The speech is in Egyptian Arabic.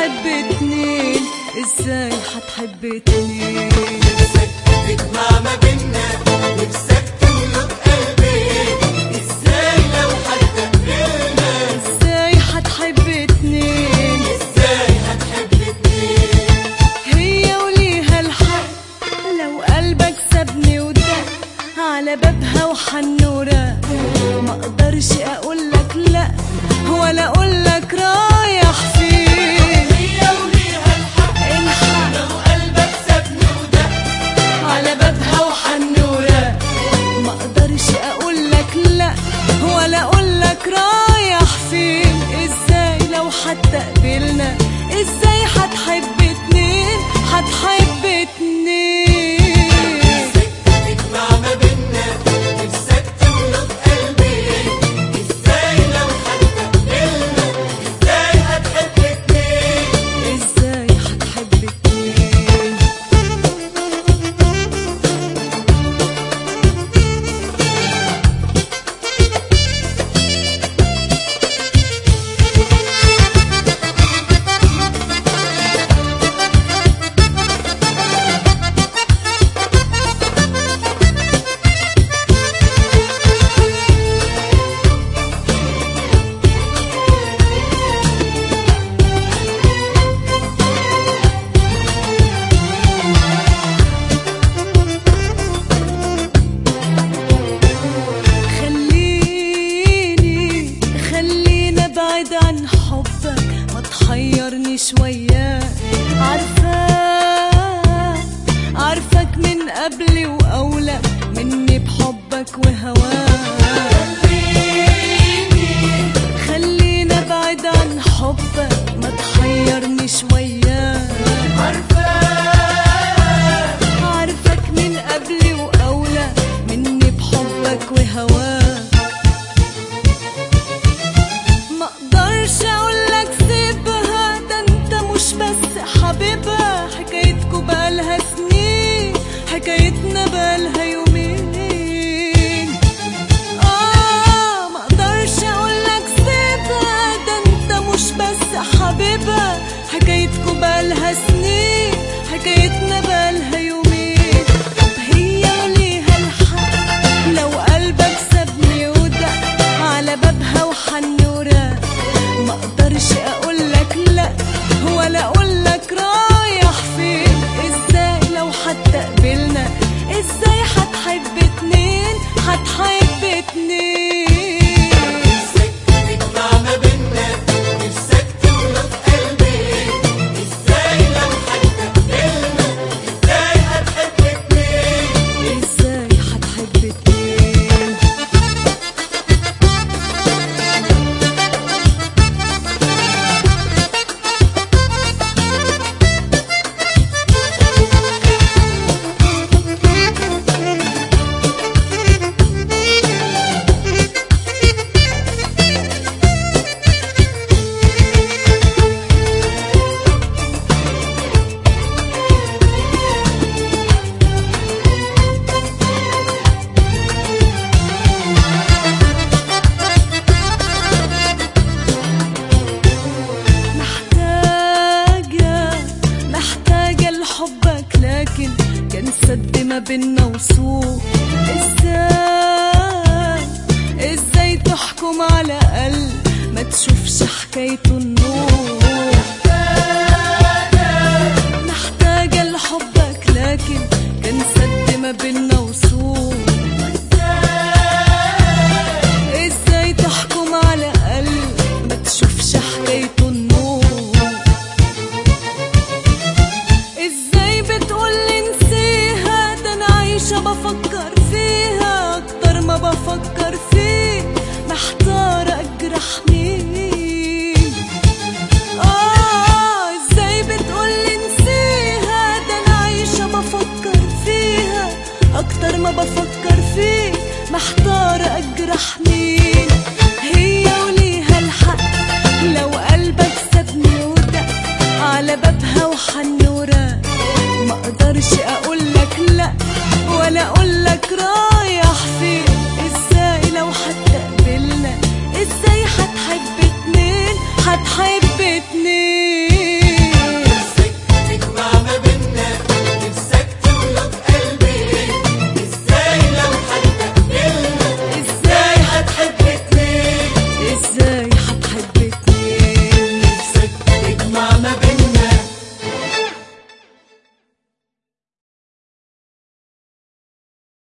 هتحب اتنين ازاي هتحب اتنين تجمع ما بينا نفسك تملك قلبي ازاي لو حتى قبلنا ازاي هتحب اتنين ازاي هتحب اتنين هي وليها الحق لو قلبك سابني ودق على بابها وحنورة ما اقدرش اقولك لا ولا اقولك رايح فين هي وليها الحق الحق لو قلبك سابني وده على بابها وحنورة ما اقدرش اقولك لا ولا اقولك رايح فين ازاي لو حتى قبلنا ازاي هتحب اتنين هتحب اتنين تجمع ما بينا نفسك تملك قلبي ازاي لو حتى قبلنا ازاي هتحب اتنين ازاي هتحب اتنين خليني خلينا ابعد عن حبك ما تحيرني شوية عارفاك عارفك من قبلي واولى مني بحبك وهواك خلينا ابعد عن حبك ما تحيرني شوية عارفك من قبلي واولى مني بحبك وهواك ما اقدرش اقولك سيبها ده انت مش بس حبيبها حكايتكوا بقالها سنين حكايتنا بقالها يومين اه ما اقدرش اقولك سيبها ده انت مش بس حبيبها حكايتكوا بقالها سنين حكايتنا بقالها يومين طب هي وليها الحق لو قلبك سابني ودق على بابها وحنورة ما اقدرش اقولك لا ولا اقولك رايح فين ازاي لو حتى قبلنا ازاي هتحب اتنين هتحب اتنين تجمع ما بينا نفسك تملك قلبي ازاي لو حتى قبلنا ازاي هتحب اتنين ازاي هتحب اتنين محتاجة محتاجة لحبك لكن كان سد ما بينا وصول ازاي ازاي تحكم على قلب ما تشوفش حكايته النور محتاجة لحبك لكن كان سد ما بينا وصول ازاي تحكم على قلب ما تشوفش حكايته النور ازاي بتقولي نسيها ده انا عايشة بفكر فيها اكتر ما بفكر فيك محتارة اجرح مين اه ازاي بتقولي نسيها ده انا عايشة بفكر فيها اكتر ما بفكر فيك محتارة